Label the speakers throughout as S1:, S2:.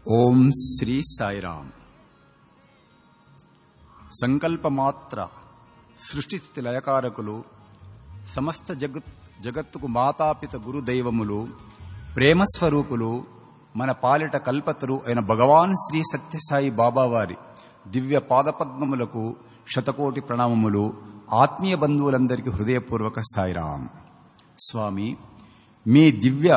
S1: ఓం శ్రీ సాయిరామ్ సంకల్పమాత్ర సృష్టిస్థితి లయకారకులు సమస్త జగత్ జగత్తుకు మాతాపిత గురుదైవములు ప్రేమస్వరూపులు మన పాలిట కల్పతరు అయిన భగవాన్ శ్రీ సత్యసాయి బాబావారి దివ్య పాదపద్మములకు శతకోటి ప్రణామములు ఆత్మీయ బంధువులందరికీ హృదయపూర్వక సాయిరాం స్వామి మీ దివ్య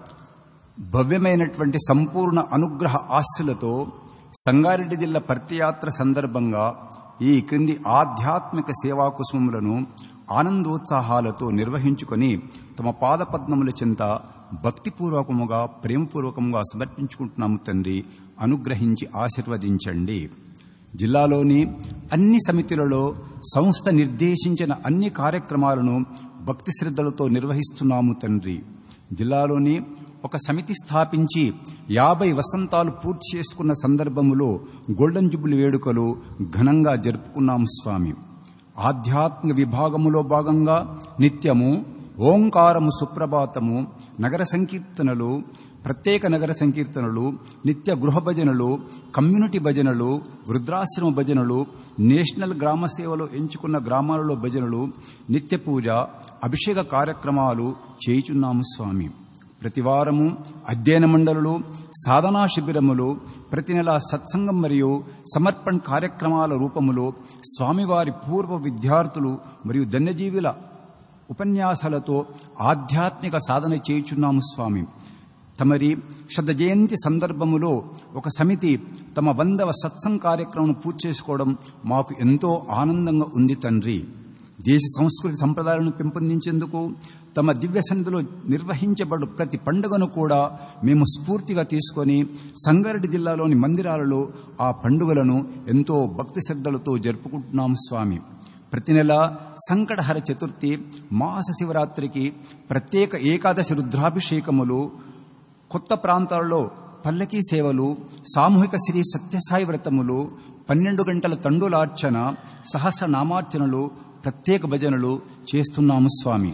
S1: భవ్యమైనటువంటి సంపూర్ణ అనుగ్రహ ఆశలతో సంగారెడ్డి జిల్లా పర్తియాత్ర సందర్భంగా ఈ క్రింది ఆధ్యాత్మిక సేవా కుసుమములను ఆనందోత్సాహాలతో నిర్వహించుకొని తమ పాదపద్మముల చెంత భక్తిపూర్వకముగా ప్రేమపూర్వకముగా సమర్పించుకుంటున్నాము తండ్రి అనుగ్రహించి ఆశీర్వదించండి జిల్లాలోని అన్ని సమితులలో సంస్థ నిర్దేశించిన అన్ని కార్యక్రమాలను భక్తి శ్రద్ధలతో నిర్వహిస్తున్నాము తండ్రి జిల్లాలోని ఒక సమితి స్థాపించి యాభై వసంతాలు పూర్తి చేసుకున్న సందర్భములో గోల్డెన్ జుబ్లీ వేడుకలు ఘనంగా జరుపుకున్నాము స్వామి ఆధ్యాత్మిక విభాగములో భాగంగా నిత్యము ఓంకారము సుప్రభాతము నగర సంకీర్తనలు ప్రత్యేక నగర సంకీర్తనలు నిత్య గృహ భజనలు కమ్యూనిటీ భజనలు వృద్ధాశ్రమ భజనలు నేషనల్ గ్రామ సేవలో ఎంచుకున్న గ్రామాలలో భజనలు నిత్య పూజ అభిషేక కార్యక్రమాలు చేయుచున్నాము స్వామి ప్రతివారము అధ్యయన మండలులు సాధనా శిబిరములు ప్రతి నెల సత్సంగం మరియు సమర్పణ్ కార్యక్రమాల రూపములో స్వామివారి పూర్వ విద్యార్థులు మరియు ధన్యజీవుల ఉపన్యాసాలతో ఆధ్యాత్మిక సాధన చేయుచున్నాము స్వామి తమరి శత జయంతి సందర్భములో ఒక సమితి తమ వందవ సత్సంగ్ కార్యక్రమం పూర్తి చేసుకోవడం మాకు ఎంతో ఆనందంగా ఉంది తండ్రి దేశ సంస్కృతి సంప్రదాయాలను పెంపొందించేందుకు తమ దివ్య సన్నిధిలో నిర్వహించబడు ప్రతి పండుగను కూడా మేము స్ఫూర్తిగా తీసుకొని సంగారెడ్డి జిల్లాలోని మందిరాలలో ఆ పండుగలను ఎంతో భక్తి శ్రద్ధలతో జరుపుకుంటున్నాము స్వామి ప్రతి నెల సంకటహర చతుర్థి మాస శివరాత్రికి ప్రత్యేక ఏకాదశి రుద్రాభిషేకములు కొత్త ప్రాంతాలలో పల్లకీ సేవలు సామూహిక శ్రీ సత్యసాయి వ్రతములు పన్నెండు గంటల తండులార్చన సహస్రనామార్చనలు ప్రత్యేక భజనలు చేస్తున్నాము స్వామి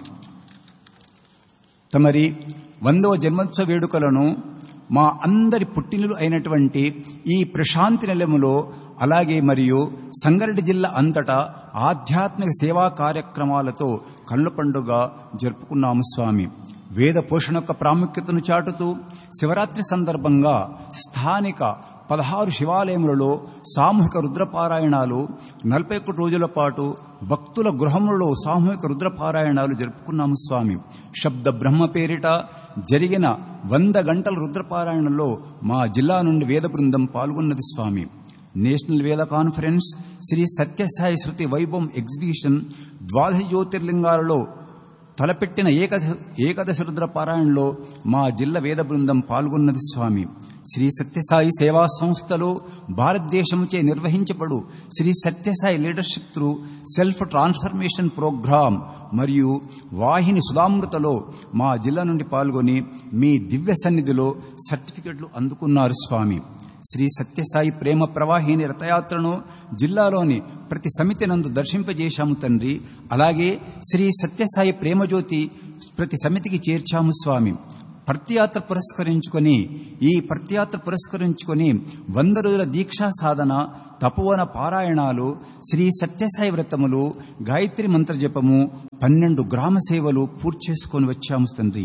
S1: తమరి వందవ జన్మోత్సవ వేడుకలను మా అందరి పుట్టినలు అయినటువంటి ఈ ప్రశాంతి నిలయములో అలాగే మరియు సంగారెడ్డి జిల్లా అంతటా ఆధ్యాత్మిక సేవా కార్యక్రమాలతో కళ్ళు పండుగ జరుపుకున్నాము స్వామి వేద పోషణ యొక్క ప్రాముఖ్యతను చాటుతూ శివరాత్రి సందర్భంగా స్థానిక పదహారు శివాలయములలో సామూహిక రుద్రపారాయణాలు నలభై ఒకటి రోజుల పాటు భక్తుల గృహములలో సామూహిక రుద్రపారాయణాలు జరుపుకున్నాము స్వామి శబ్ద బ్రహ్మ పేరిట జరిగిన వంద గంటల రుద్రపారాయణలో మా జిల్లా నుండి వేద బృందం పాల్గొన్నది స్వామి నేషనల్ వేద కాన్ఫరెన్స్ శ్రీ సత్యసాయి శృతి వైభవం ఎగ్జిబిషన్ ద్వాదశ జ్యోతిర్లింగాలలో తలపెట్టిన ఏకదశ ఏకదశ రుద్ర పారాయణలో మా జిల్లా వేద బృందం పాల్గొన్నది స్వామి శ్రీ సత్యసాయి సేవా సంస్థలో భారతదేశముచే నిర్వహించబడు Shri Sathya Sai leadership through self transformation program మరియు వాహిని సుధామృతలో మా జిల్లా నుండి పాల్గొని మీ దివ్య సన్నిధిలో సర్టిఫికెట్లు అందుకున్నారు స్వామి శ్రీ సత్యసాయి ప్రేమ ప్రవాహిని రథయాత్రను జిల్లాలోని ప్రతి సమితి నందు దర్శింపజేశాము తండ్రి అలాగే శ్రీ సత్యసాయి ప్రేమజ్యోతి ప్రతి సమితికి చేర్చాము స్వామి ప్రత్యాత్ర పురస్కరించుకొని ఈ ప్రత్యాత్ర పురస్కరించుకొని వంద రోజుల దీక్షా సాధన తపోవన పారాయణాలు శ్రీ సత్యసాయి వ్రతములు గాయత్రి మంత్రజపము పన్నెండు గ్రామ సేవలు పూర్తి చేసుకొని వచ్చాము తండ్రి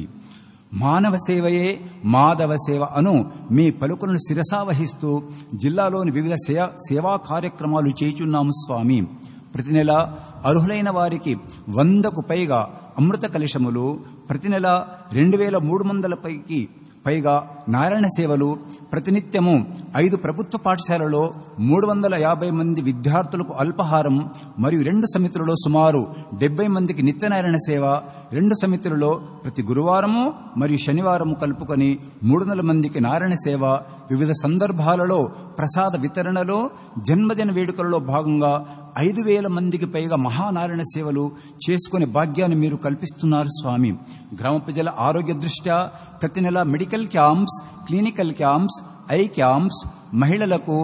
S1: మానవ సేవయే మాధవ సేవ అను మీ పలుకులను శిరసావహిస్తూ జిల్లాలోని వివిధ సేవా కార్యక్రమాలు చేయుచున్నాము స్వామి ప్రతి నెల అర్హులైన వారికి వందకు పైగా అమృత కలశములు ప్రతి నెల రెండు వేల మూడు వందల పైకి పైగా నారాయణ సేవలు ప్రతినిత్యము ఐదు ప్రభుత్వ పాఠశాలలో మూడు వందల యాభై మంది విద్యార్థులకు అల్పహారం మరియు రెండు సమితులలో సుమారు డెబ్బై మందికి నిత్యనారాయణ సేవ రెండు సమితులలో ప్రతి గురువారము మరియు శనివారము కలుపుకొని మూడు వందల మందికి నారాయణ సేవ వివిధ సందర్భాలలో ప్రసాద వితరణలో జన్మదిన వేడుకలలో భాగంగా ఐదు వేల మందికి పైగా మహానారాయణ సేవలు చేసుకునే భాగ్యాన్ని మీరు కల్పిస్తున్నారు స్వామి గ్రామ ప్రజల ఆరోగ్య దృష్ట్యా ప్రతి నెల medical camps clinical camps eye camps మహిళలకు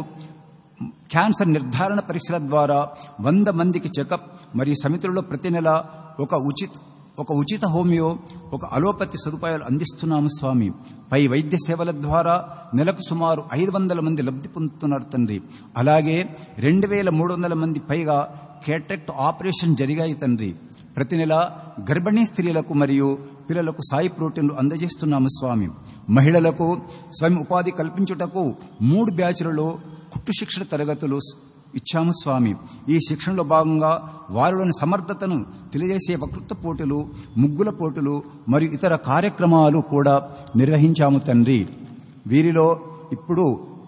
S1: క్యాన్సర్ నిర్ధారణ పరీక్షల ద్వారా వంద మందికి చెకప్ మరియు సమితులలో ప్రతి నెల ఒక ఉచిత ఒక ఉచిత హోమియో ఒక అలోపతి సదుపాయాలు అందిస్తున్నాము స్వామి పై వైద్య సేవల ద్వారా నెలకు సుమారు ఐదు వందల మంది లబ్ధి పొందుతున్నారు తండ్రి అలాగే రెండు వేల మూడు వందల మంది పైగా కేటెక్ట్ ఆపరేషన్ జరిగాయి తండ్రి ప్రతి నెల గర్భిణీ స్త్రీలకు మరియు పిల్లలకు సాయి ప్రోటీన్లు అందజేస్తున్నాము స్వామి మహిళలకు స్వయం ఉపాధి కల్పించుటకు మూడు బ్యాచ్లలో కుట్టు శిక్షణ తరగతులు ఇచ్చాము స్వామి ఈ శిక్షణలో భాగంగా వారిలోని సమర్థతను తెలియజేసే వక్తృత్వ పోటీలు ముగ్గుల పోటీలు మరియు ఇతర కార్యక్రమాలు కూడా నిర్వహించాము తండ్రి వీరిలో ఇప్పుడు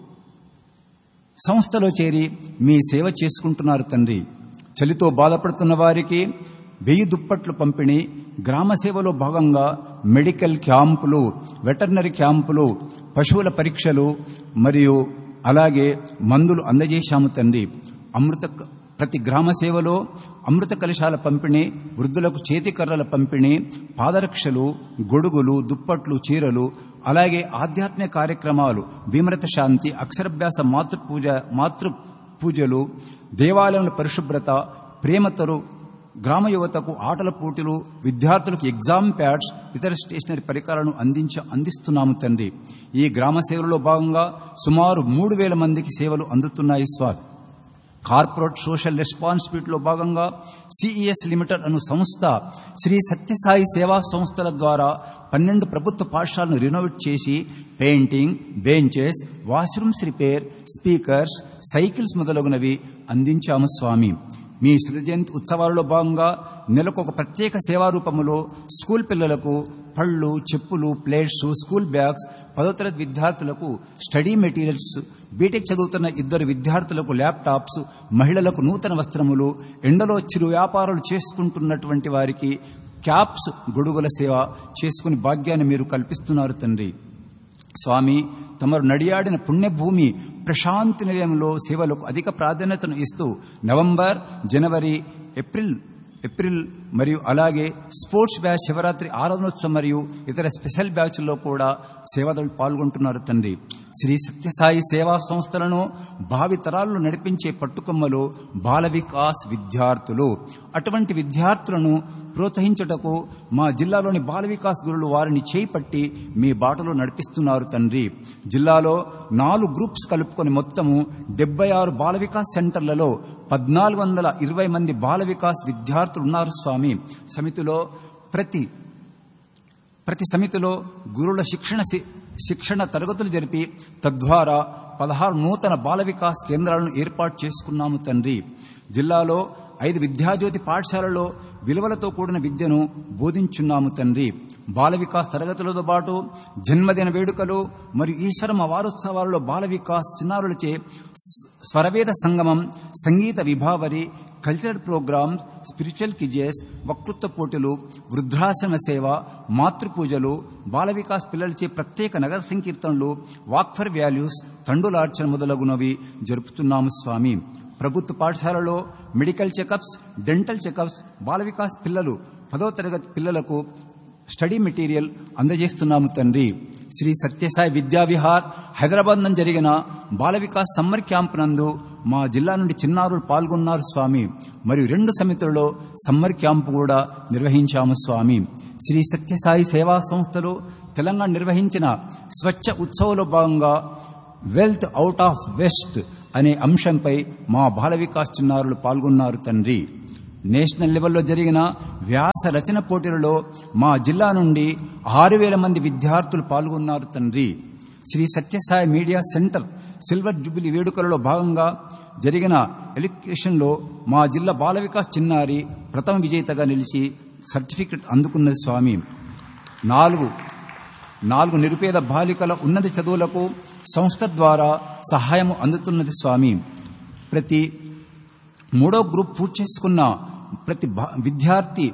S1: సంస్థలో చేరి మీ సేవ చేసుకుంటున్నారు తండ్రి చలితో బాధపడుతున్న వారికి వెయ్యి దుప్పట్లు పంపిణీ గ్రామ సేవలో భాగంగా మెడికల్ క్యాంపులు వెటర్నరీ క్యాంపులు పశువుల పరీక్షలు మరియు అలాగే మందులు అందజేశాము తండ్రి అమృత ప్రతి గ్రామ సేవలో అమృత కలశాల పంపిణీ వృద్ధులకు చేతికర్రల పంపిణీ పాదరక్షలు గొడుగులు దుప్పట్లు చీరలు అలాగే ఆధ్యాత్మిక కార్యక్రమాలు భీమరత శాంతి అక్షరభ్యాస మాతృపూజ మాతృ పూజలు దేవాలయంలో పరిశుభ్రత ప్రేమతరు గ్రామ యువతకు ఆటల పోటీలు విద్యార్థులకు ఎగ్జామ్ ప్యాడ్స్ ఇతర స్టేషనరీ పరికరాలను అందించ అందిస్తున్నాము తండ్రి ఈ గ్రామ సేవలలో భాగంగా సుమారు మూడు వేల మందికి సేవలు అందుతున్నాయి స్వామి కార్పొరేట్ సోషల్ రెస్పాన్సిబిలిటీలో భాగంగా సిఈఎస్ లిమిటెడ్ అను సంస్థ శ్రీ సత్యసాయి సేవా సంస్థల ద్వారా పన్నెండు ప్రభుత్వ పాఠశాలను రినోవేట్ చేసి painting benches washrooms repair speakers cycles మొదలగునవి అందించాము స్వామి మీ శ్రీ జయంతి ఉత్సవాలలో భాగంగా నెలకు ఒక ప్రత్యేక సేవా రూపంలో స్కూల్ పిల్లలకు పళ్ళు చెప్పులు ప్లేట్స్ స్కూల్ బ్యాగ్స్ పదో తరగతి విద్యార్థులకు స్టడీ మెటీరియల్స్ బీటెక్ చదువుతున్న ఇద్దరు విద్యార్థులకు ల్యాప్టాప్స్ మహిళలకు నూతన వస్త్రములు ఎండలో చిరు వ్యాపారాలు చేసుకుంటున్నటువంటి వారికి క్యాప్స్ గొడుగుల సేవ చేసుకుని భాగ్యాన్ని మీరు కల్పిస్తున్నారు తండ్రి స్వామి తమరు నడియాడిన పుణ్యభూమి ప్రశాంతి నిలయంలో సేవలకు అధిక ప్రాధాన్యతను ఇస్తూ నవంబర్ జనవరి ఏప్రిల్ ఏప్రిల్ మరియు అలాగే స్పోర్ట్స్ బ్యాచ్ శివరాత్రి ఆరాధనోత్సవం మరియు ఇతర స్పెషల్ బ్యాచ్ల్లో కూడా సేవలు పాల్గొంటున్నారు తండ్రి శ్రీ సత్యసాయి సేవా సంస్థలను భావి తరాల్లో నడిపించే పట్టుకొమ్మలు బాల వికాస్ విద్యార్థులు అటువంటి విద్యార్థులను ప్రోత్సహించుటకు మా జిల్లాలోని బాల వికాస్ గురులు వారిని చేపట్టి మీ బాటలో నడిపిస్తున్నారు తండ్రి జిల్లాలో నాలుగు గ్రూప్స్ కలుపుకొని మొత్తము డెబ్బై ఆరు బాల వికాస్ సెంటర్లలో పద్నాలుగు వందల ఇరవై మంది బాల వికాస్ విద్యార్థులు ఉన్నారు స్వామి సమితిలో ప్రతి ప్రతి సమితిలో గురుల శిక్షణ శిక్షణ తరగతులు జరిపి తద్వారా పదహారు నూతన బాల వికాస్ కేంద్రాలను ఏర్పాటు చేసుకున్నాము తండ్రి జిల్లాలో ఐదు విద్యాజ్యోతి పాఠశాలలో విలువలతో కూడిన విద్యను బోధించున్నాము తండ్రి బాల వికాస్ తరగతులతో పాటు జన్మదిన వేడుకలు మరియు ఈశ్వరమ వారోత్సవాలలో బాల వికాస్ చిన్నారులచే స్వరవేద సంగమం సంగీత విభావరి కల్చరల్ ప్రోగ్రామ్స్ స్పిరిచువల్ కిజెస్ వక్తృత్వ పోటీలు వృద్ధాశ్రమ సేవ మాతృపూజలు బాల వికాస్ పిల్లలచే ప్రత్యేక నగర సంకీర్తనలు వాక్ ఫర్ వాల్యూస్ తండులార్చన మొదలగునవి జరుపుతున్నాము స్వామి ప్రభుత్వ పాఠశాలలో medical checkups dental checkups Bala Vikas పిల్లలు పదో తరగతి పిల్లలకు స్టడీ మెటీరియల్ అందజేస్తున్నాము తండ్రి శ్రీ సత్యసాయి విద్యావిహార్ హైదరాబాద్ నందు జరిగిన బాల వికాస్ సమ్మర్ క్యాంప్ నందు మా జిల్లా నుండి చిన్నారులు పాల్గొన్నారు స్వామి మరియు రెండు సమితులలో సమ్మర్ క్యాంపు కూడా నిర్వహించాము స్వామి శ్రీ సత్యసాయి సేవా సంస్థలు తెలంగాణ నిర్వహించిన స్వచ్ఛ ఉత్సవంలో భాగంగా వెల్త్ అవుట్ ఆఫ్ వెస్ట్ అనే అంశంపై మా బాల వికాస్ చిన్నారులు పాల్గొన్నారు తండ్రి నేషనల్ లెవెల్లో జరిగిన వ్యాస రచన పోటీలలో మా జిల్లా నుండి ఆరు వేల మంది విద్యార్థులు పాల్గొన్నారు తండ్రి Shri Sathya Sai media centre silver jubilee వేడుకలలో భాగంగా జరిగిన ఎడ్యుకేషన్లో మా జిల్లా బాల వికాస్ చిన్నారి ప్రథమ విజేతగా నిలిచి సర్టిఫికెట్ అందుకున్నది స్వామి నాలుగు నాలుగు నిరుపేద బాలికల ఉన్నత చదువులకు సంస్థ ద్వారా సహాయం అందుతున్నది స్వామి ప్రతి మూడో గ్రూప్ పూర్తి చేసుకున్న ప్రతి విద్యార్థి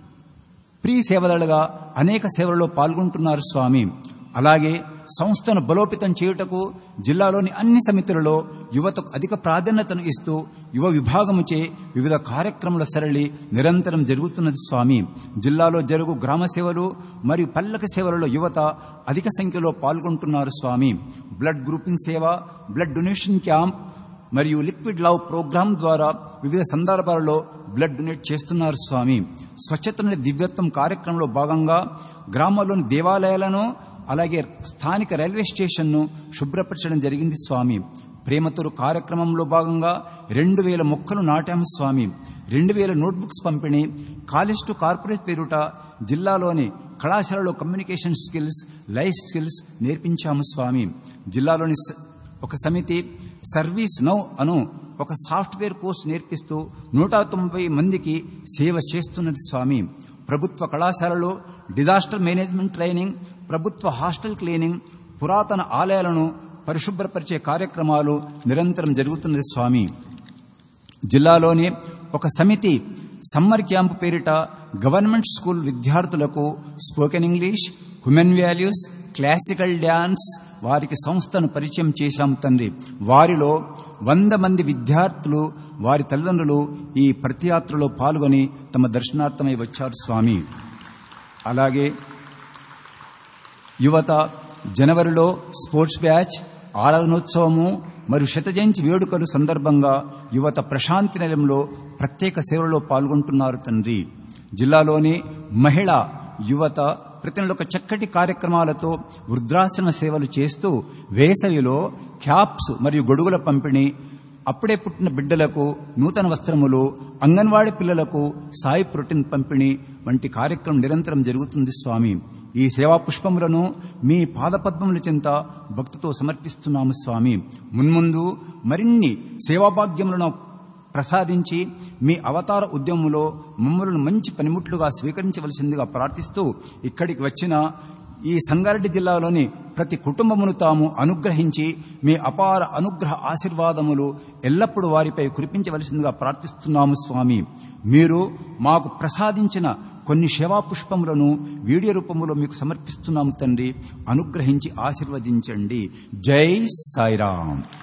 S1: ప్రీ సేవలుగా అనేక సేవలలో పాల్గొంటున్నారు స్వామి అలాగే సంస్థను బలోపేతం చేయుటకు జిల్లాలోని అన్ని సమితులలో యువతకు అధిక ప్రాధాన్యతను ఇస్తూ యువ విభాగముచే వివిధ కార్యక్రమాల సరళి నిరంతరం జరుగుతున్నది స్వామి జిల్లాలో జరుగు గ్రామ సేవలు మరియు పల్లక సేవలలో యువత అధిక సంఖ్యలో పాల్గొంటున్నారు స్వామి బ్లడ్ గ్రూపింగ్ సేవ బ్లడ్ డొనేషన్ క్యాంప్ మరియు లిక్విడ్ లవ్ ప్రోగ్రాం ద్వారా వివిధ సందర్భాలలో బ్లడ్ డొనేట్ చేస్తున్నారు స్వామి స్వచ్ఛతని దివ్యత్వం కార్యక్రమంలో భాగంగా గ్రామాల్లోని దేవాలయాలను అలాగే స్థానిక రైల్వే స్టేషన్ను శుభ్రపరచడం జరిగింది స్వామి ప్రేమతోరు కార్యక్రమంలో భాగంగా రెండు వేల మొక్కలు నాటాము స్వామి రెండు వేల నోట్బుక్స్ పంపిణీ కాలేజ్ టు కార్పొరేట్ పేరుట జిల్లాలోని కళాశాలలో కమ్యూనికేషన్ స్కిల్స్ లైఫ్ స్కిల్స్ నేర్పించాము స్వామి జిల్లాలోని స- ఒక సమితి సర్వీస్ నౌ అను ఒక సాఫ్ట్వేర్ కోర్సు నేర్పిస్తూ నూట తొంభై మందికి సేవ చేస్తున్నది స్వామి ప్రభుత్వ కళాశాలలో డిజాస్టర్ మేనేజ్మెంట్ ట్రైనింగ్ ప్రభుత్వ హాస్టల్ క్లీనింగ్ పురాతన ఆలయాలను పరిశుభ్రపరిచే కార్యక్రమాలు నిరంతరం జరుగుతున్నది స్వామి జిల్లాలోని ఒక సమితి సమ్మర్ క్యాంపు పేరిట గవర్నమెంట్ స్కూల్ విద్యార్థులకు spoken English human values classical dance వారికి సంస్థను పరిచయం చేశాం తండ్రి వారిలో వంద మంది విద్యార్థులు వారి తల్లిదండ్రులు ఈ ప్రతియాత్రలో పాల్గొని తమ దర్శనార్థమై వచ్చారు స్వామి అలాగే యువత జనవరిలో స్పోర్ట్స్ బ్యాచ్ ఆరాధనోత్సవము మరియు శత జయంతి వేడుకలు సందర్భంగా యువత ప్రశాంతి నిలయంలో ప్రత్యేక సేవలో పాల్గొంటున్నారు తండ్రి జిల్లాలోని మహిళా యువత ప్రతి నెల ఒక చక్కటి కార్యక్రమాలతో వృద్ధాశ్రమ సేవలు చేస్తూ వేసవిలో క్యాప్స్ మరియు గొడుగుల పంపిణీ అప్పుడే పుట్టిన బిడ్డలకు నూతన వస్త్రములు అంగన్వాడీ పిల్లలకు సాయి ప్రోటీన్ పంపిణీ వంటి కార్యక్రమం నిరంతరం జరుగుతుంది స్వామి ఈ సేవా పుష్పములను మీ పాదపద్మముల చెంత భక్తితో సమర్పిస్తున్నాము స్వామి మున్ముందు మరిన్ని సేవాభాగ్యములను ప్రసాదించి మీ అవతార ఉద్యమంలో మమ్మలను మంచి పనిముట్లుగా స్వీకరించవలసిందిగా ప్రార్థిస్తూ ఇక్కడికి వచ్చిన ఈ సంగారెడ్డి జిల్లాలోని ప్రతి కుటుంబమును తాము అనుగ్రహించి మీ అపార అనుగ్రహ ఆశీర్వాదములు ఎల్లప్పుడూ వారిపై కురిపించవలసిందిగా ప్రార్థిస్తున్నాము స్వామి మీరు మాకు ప్రసాదించిన కొన్ని సేవా పుష్పములను వీడియో రూపంలో మీకు సమర్పిస్తున్నాము తండ్రి అనుగ్రహించి ఆశీర్వదించండి జై సాయిరాం